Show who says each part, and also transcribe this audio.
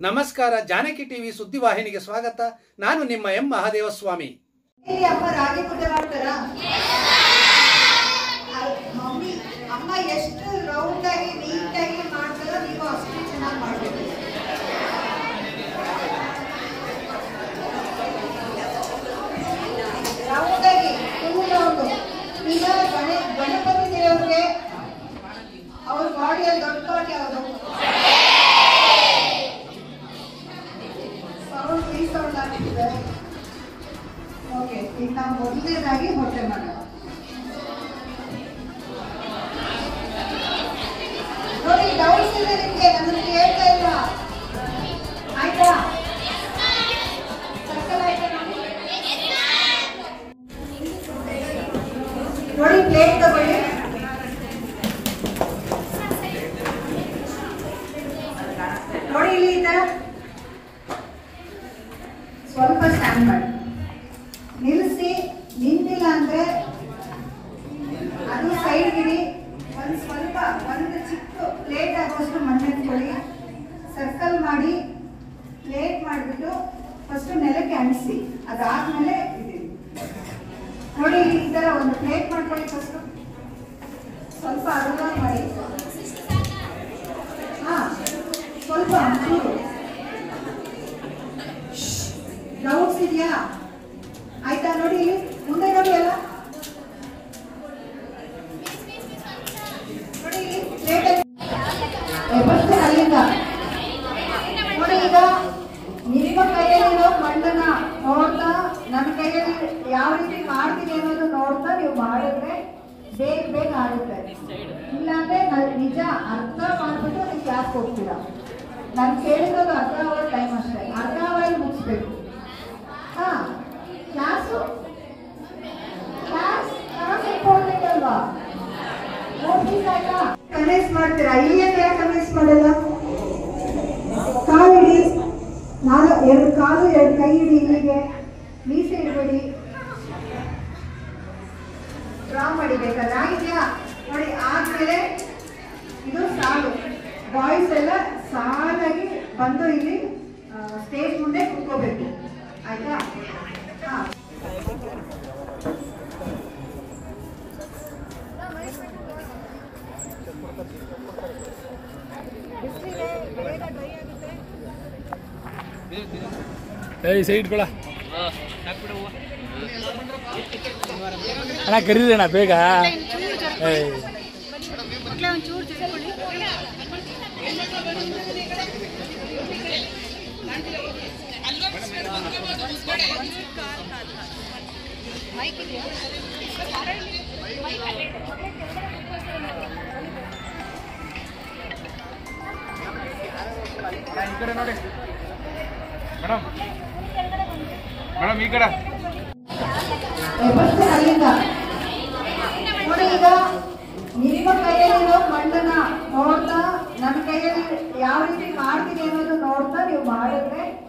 Speaker 1: ನಮಸ್ಕಾರ ಜಾನಕಿ ಟಿವಿ ಸುದ್ದಿವಾಹಿನಿಗೆ ಸ್ವಾಗತ ನಾನು ನಿಮ್ಮ ಎಂ ಮಹಾದೇವಸ್ವಾಮಿ
Speaker 2: ಇಲ್ಲಿ ಅಮ್ಮ ರಾಗಿ ಮುದ್ದೆ ಮಾಡ್ತಾರಾ ಅಲ್- ಮಮ್ಮಿ ಅಮ್ಮ ಎಷ್ಟು ರೌಂಡ್ ಆಗಿ ನೀಟ್ ಆಗಿ ಮಾಡ್ತಾರೋ ನೀವು ಅಷ್ಟು ಚೆನ್ನಾಗಿ ಮಾಡ್ಬೇಕು ರೌಂಡ್ ಆಗಿ ಫುಲ್ ರೌಂಡ್ ಈಗ ಗಣ ಗಣಪತಿ ದೇವರಿಗೆ ಅವ್ರ ಬಾಡಿಯಲ್ಲಿ ದೊಡ್ಡ ಪಾರ್ಟ್ ಯಾವುದು ಸೌಂಡ್ ಫ್ರೀ ಸೌಂಡ್ ಆಗ್ತಿದೆ ಓಕೆ ಈಗ ನಾವು ಮೊದಲನೇದಾಗಿ ಹೊಟ್ಟೆ ಮಾಡೋಣ ನೋಡಿ ಡೌಟ್ಸ್ ಇದೆ ನಿಮಗೆ ನನ್ನನ್ನು ಕೇಳ್ತಾ ಇಲ್ಲ ಆಯ್ತಾ ಸರ್ಕಲ್ ಆಯ್ತಾ ನೋಡಿ ನೋಡಿ ಪ್ಲೇಟ್ ತಗೊಳ್ಳಿ ನೋಡಿ ಇಲ್ಲಿ ಈ ತರ ಸ್ವಲ್ಪ ಸ್ಟ್ಯಾಂಡ್ ಮಾಡಿ ನಿಲ್ಲಿಸಿ ನಿಂತಿಲ್ಲ ಅಂದ್ರೆ ಅದು ಸೈಡ್ ಇಡಿ ಒಂದು ಸ್ವಲ್ಪ ಒಂದು ಚಿಕ್ಕ ಪ್ಲೇಟ್ ಆಗುವಷ್ಟು ಮಣ್ಣು ಎತ್ಕೊಳ್ಳಿ ಸರ್ಕಲ್ ಮಾಡಿ ಪ್ಲೇಟ್ ಮಾಡಿಬಿಟ್ಟು ಫಸ್ಟ್ ನೆಲಕ್ಕೆ ಅಂಟಿಸಿ ಅದಾದ್ಮೇಲೆ ಇಡಿ ನೋಡಿ ಈ ತರ ಒಂದು ಪ್ಲೇಟ್ ಮಾಡ್ಕೊಳ್ಳಿ ಫಸ್ಟ್ ಸ್ವಲ್ಪ ಅಗಲ ಮಾಡಿ ಹಾ ಸ್ವಲ್ಪ ಒಂಚೂರು ಡೌಟ್ಸ್ ಇದೆಯಾ ಆಯ್ತಾ ನೋಡಿ ಇಲ್ಲಿ ಮುಂದೆ ನೋಡಿ ಅಲ್ಲ ನೋಡಿ ಇಲ್ಲಿ ಪ್ಲೇಟ್ ಫಸ್ಟ್ ಅಲ್ಲಿಂದ ನೋಡಿ ಈಗ ನಿಮ್ಮ ಕೈಯಲ್ಲಿರೋ ಮಣ್ಣನ್ನ ನೋಡ್ತಾ ನನ್ನ ಕೈಯಲ್ಲಿ ಯಾವ ರೀತಿ ಮಾಡ್ತೀನಿ ಅನ್ನೋದು ನೋಡ್ತಾ ನೀವು ಮಾಡಿದ್ರೆ ಬೇಗ ಬೇಗ ಆಗುತ್ತೆ ಇಲ್ಲಾಂದ್ರೆ ನ- ನಿಜ ಅರ್ಥ ಮಾಡ್ಬಿಟ್ಟು ನೀವು ಕ್ಲಾಸ್ ಹೋಗ್ತೀರಾ ನಾನು ಕೇಳಿರೋದು ಅರ್ಧ ಅವರ್ ಟೈಮ್ ಅಷ್ಟೇ ಅರ್ಧ ಅವರ್ ಮುಗಿಸ್ಬೇಕು ಹಾ ಕ್ಲಾಸು ಕ್ಲಾಸ್ ಕ್ಲಾಸ್ ಇಂಪಾರ್ಟೆಂಟ್ ಅಲ್ವಾ ನೋಟಿಸ್ ಆಯ್ತಾ ಕನ್ವಿನ್ಸ್ ಮಾಡ್ತೀರಾ ಇಲ್ಲೇ ಯಾಕೆ ಕನ್ವಿನ್ಸ್ ಮಾಡಲ್ಲ ಕಾಲು ಇಡಿ ನಾಲ್ಕು ಎರಡು ಕಾಲು ಎರಡು ಕೈ ಇಡಿ ಇಲ್ಲಿಗೆ ಮೀಸೆ ಇಡಬೇಡಿ ಡ್ರಾ ಮಾಡಿ ಬೇಕಾದ್ರೆ ಆಗಿದ್ಯಾ ನೋಡಿ ಆದ್ಮೇಲೆ ಇದು ಸಾಲು ಬಾಯ್ಸ್ ಎಲ್ಲ ಸಾಲಾಗಿ ಬಂದು ಇಲ್ಲಿ ಸ್ಟೇಜ್ ಮುಂದೆ ಕುತ್ಕೋಬೇಕು ಆಯ್ತಾ ಹಾ
Speaker 3: ಏಯ್ ಸೈಡ್ ಕೊಡ ಅಣ್ಣ ಕರೀರಿ ಅಣ್ಣ ಬೇಗ ಏಯ್
Speaker 4: ಈ ಕಡೆ ನೋಡಿ ಮೇಡಮ್ ಮೇಡಮ್ ಈ ಕಡೆ
Speaker 2: ಫಸ್ಟ್ ಅಲ್ಲಿಂದ ನೋಡಿ ಈಗ ನಿಮ್ಮ ಕೈಯಲ್ಲಿರೋ ಮಣ್ಣನ್ನ ನೋಡ್ತಾ ನನ್ನ ಕೈಯಲ್ಲಿ ಯಾವ ರೀತಿ ಮಾಡ್ತೀನಿ ಅನ್ನೋದು ನೋಡ್ತಾ ನೀವು ಮಾಡಿದ್ರೆ